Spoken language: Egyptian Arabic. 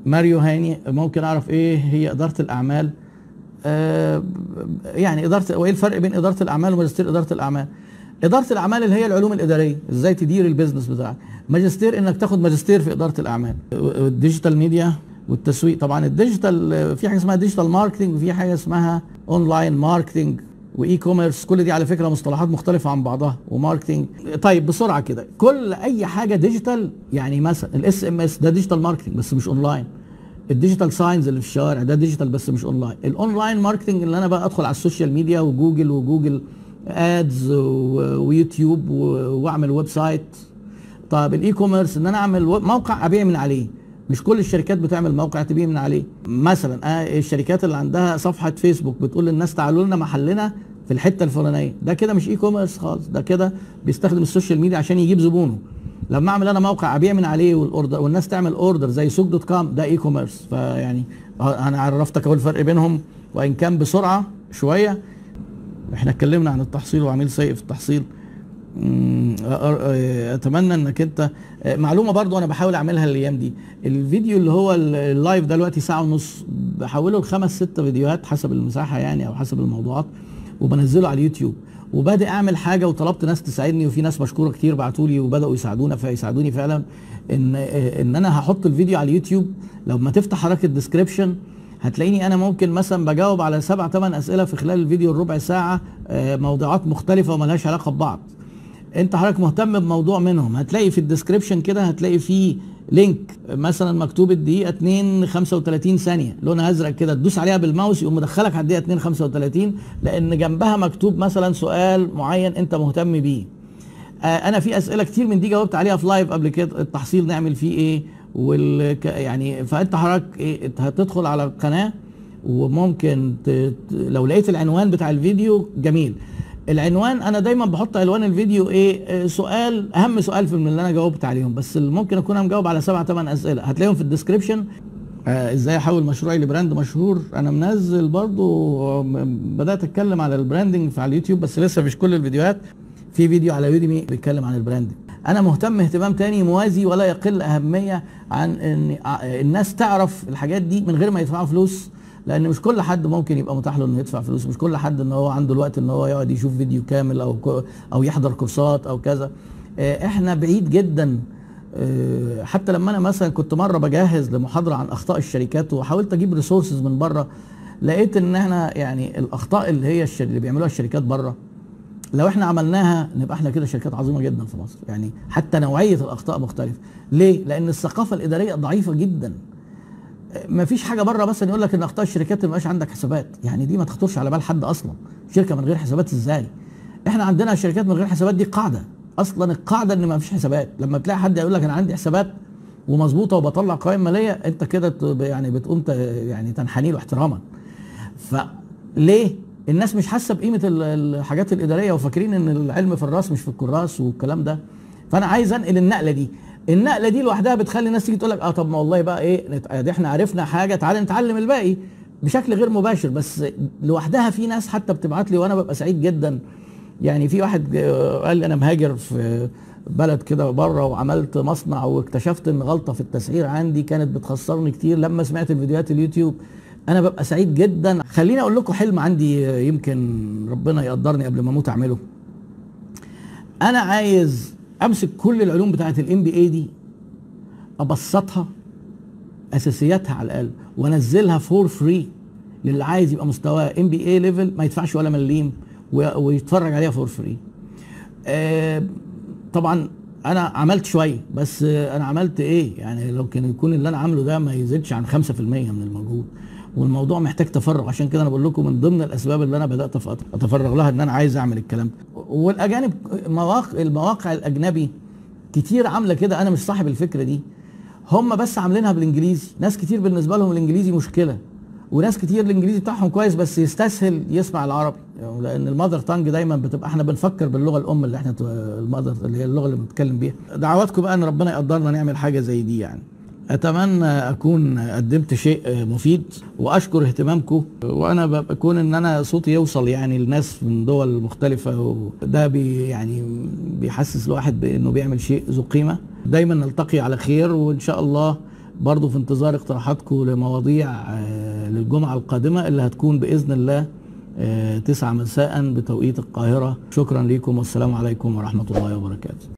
ماريو هاني ممكن اعرف ايه هي اداره الاعمال آه يعني اداره وايه الفرق بين اداره الاعمال وماجستير اداره الاعمال اداره الاعمال اللي هي العلوم الاداريه ازاي تدير البيزنس بتاعك ماجستير انك تاخد ماجستير في اداره الاعمال الديجيتال ميديا والتسويق طبعا الديجيتال في حاجه اسمها ديجيتال ماركتنج وفي حاجه اسمها اونلاين ماركتنج واي كوميرس كل دي على فكره مصطلحات مختلفه عن بعضها وماركتنج طيب بسرعه كده كل اي حاجه ديجيتال يعني مثلا الاس ام اس ده ديجيتال ماركتنج بس مش اونلاين الديجيتال ساينز اللي في الشوارع ده ديجيتال بس مش اونلاين الاونلاين ماركتنج اللي انا بقى ادخل على السوشيال ميديا وجوجل وجوجل ادز ويوتيوب واعمل ويب سايت طب الاي كوميرس ان انا اعمل موقع ابيع من عليه مش كل الشركات بتعمل موقع تبيع من عليه مثلا آه الشركات اللي عندها صفحه فيسبوك بتقول للناس تعالوا لنا محلنا في الحته الفلانيه ده كده مش اي كوميرس خالص ده كده بيستخدم السوشيال ميديا عشان يجيب زبونه لما اعمل انا موقع ابيع من عليه والاوردر والناس تعمل اوردر زي سوق دوت كوم ده اي كوميرس فيعني انا عرفتك اهو الفرق بينهم وان كان بسرعه شويه احنا اتكلمنا عن التحصيل وعميل سيء في التحصيل اتمنى انك انت معلومه برضو انا بحاول اعملها الايام دي الفيديو اللي هو اللايف ده دلوقتي ساعه ونص بحوله لخمس ست فيديوهات حسب المساحه يعني او حسب الموضوعات وبنزله على اليوتيوب وبادئ اعمل حاجه وطلبت ناس تساعدني وفي ناس مشكوره كتير بعتوا لي وبداوا يساعدونا فيساعدوني فعلا ان ان انا هحط الفيديو على اليوتيوب لو ما تفتح حركه الديسكريبشن هتلاقيني انا ممكن مثلا بجاوب على سبع ثمان اسئله في خلال الفيديو الربع ساعه موضوعات مختلفه وملهاش علاقه ببعض انت حضرتك مهتم بموضوع منهم هتلاقي في الديسكريبشن كده هتلاقي فيه لينك مثلا مكتوب الدقيقه 2 35 ثانيه لونها ازرق كده تدوس عليها بالماوس يقوم مدخلك على الدقيقه 2 35 لان جنبها مكتوب مثلا سؤال معين انت مهتم بيه آه انا في اسئله كتير من دي جاوبت عليها في لايف قبل كده التحصيل نعمل فيه ايه وال يعني فانت حضرتك إيه هتدخل على القناه وممكن ت... لو لقيت العنوان بتاع الفيديو جميل العنوان انا دايما بحط عنوان الفيديو ايه سؤال اهم سؤال في من اللي انا جاوبت عليهم بس ممكن اكون انا مجاوب على سبع ثمان اسئله هتلاقيهم في الديسكريبشن آه ازاي احول مشروعي لبراند مشهور انا منزل برضو بدات اتكلم على البراندنج على اليوتيوب بس لسه مش كل الفيديوهات في فيديو على يوديمي بيتكلم عن البراندنج انا مهتم اهتمام تاني موازي ولا يقل اهميه عن ان الناس تعرف الحاجات دي من غير ما يدفعوا فلوس لان مش كل حد ممكن يبقى متاح له انه يدفع فلوس مش كل حد ان هو عنده الوقت ان هو يقعد يشوف فيديو كامل او او يحضر كورسات او كذا احنا بعيد جدا حتى لما انا مثلا كنت مره بجهز لمحاضره عن اخطاء الشركات وحاولت اجيب ريسورسز من بره لقيت ان احنا يعني الاخطاء اللي هي اللي بيعملوها الشركات بره لو احنا عملناها نبقى احنا كده شركات عظيمه جدا في مصر يعني حتى نوعيه الاخطاء مختلفه ليه لان الثقافه الاداريه ضعيفه جدا ما فيش حاجه بره مثلا يقول لك ان اخطاء الشركات ما يبقاش عندك حسابات يعني دي ما تخطرش على بال حد اصلا شركه من غير حسابات ازاي احنا عندنا شركات من غير حسابات دي قاعده اصلا القاعده ان ما فيش حسابات لما تلاقي حد يقول لك انا عندي حسابات ومظبوطه وبطلع قوائم ماليه انت كده يعني بتقوم يعني تنحني له احتراما فليه الناس مش حاسه بقيمه الحاجات الاداريه وفاكرين ان العلم في الراس مش في الكراس والكلام ده فانا عايز انقل النقله دي النقله دي لوحدها بتخلي الناس تيجي تقول لك اه طب ما والله بقى ايه دي احنا عرفنا حاجه تعالى نتعلم الباقي بشكل غير مباشر بس لوحدها في ناس حتى بتبعت لي وانا ببقى سعيد جدا يعني في واحد قال لي انا مهاجر في بلد كده بره وعملت مصنع واكتشفت ان غلطه في التسعير عندي كانت بتخسرني كتير لما سمعت الفيديوهات اليوتيوب انا ببقى سعيد جدا خليني اقول لكم حلم عندي يمكن ربنا يقدرني قبل ما اموت اعمله انا عايز امسك كل العلوم بتاعت الام بي اي دي ابسطها اساسياتها على الاقل وانزلها فور فري للي عايز يبقى مستواه ام بي اي ليفل ما يدفعش ولا مليم ويتفرج عليها فور فري آه طبعا انا عملت شويه بس انا عملت ايه يعني لو كان يكون اللي انا عامله ده ما يزيدش عن 5% من الموجود والموضوع محتاج تفرغ عشان كده انا بقول لكم من ضمن الاسباب اللي انا بدات اتفرغ لها ان انا عايز اعمل الكلام ده والاجانب مواقع المواقع الاجنبي كتير عامله كده انا مش صاحب الفكره دي هم بس عاملينها بالانجليزي ناس كتير بالنسبه لهم الانجليزي مشكله وناس كتير الانجليزي بتاعهم كويس بس يستسهل يسمع العربي يعني لان المذر تانج دايما بتبقى احنا بنفكر باللغه الام اللي احنا المذر اللي هي اللغه اللي بنتكلم بيها دعواتكم بقى ان ربنا يقدرنا نعمل حاجه زي دي يعني اتمنى اكون قدمت شيء مفيد واشكر اهتمامكم وانا بكون ان انا صوتي يوصل يعني لناس من دول مختلفه وده بي يعني بيحسس الواحد بانه بيعمل شيء ذو قيمه دايما نلتقي على خير وان شاء الله برضو في انتظار اقتراحاتكم لمواضيع آه، للجمعة القادمة اللي هتكون بإذن الله آه، تسعة مساء بتوقيت القاهرة شكرا لكم والسلام عليكم ورحمة الله وبركاته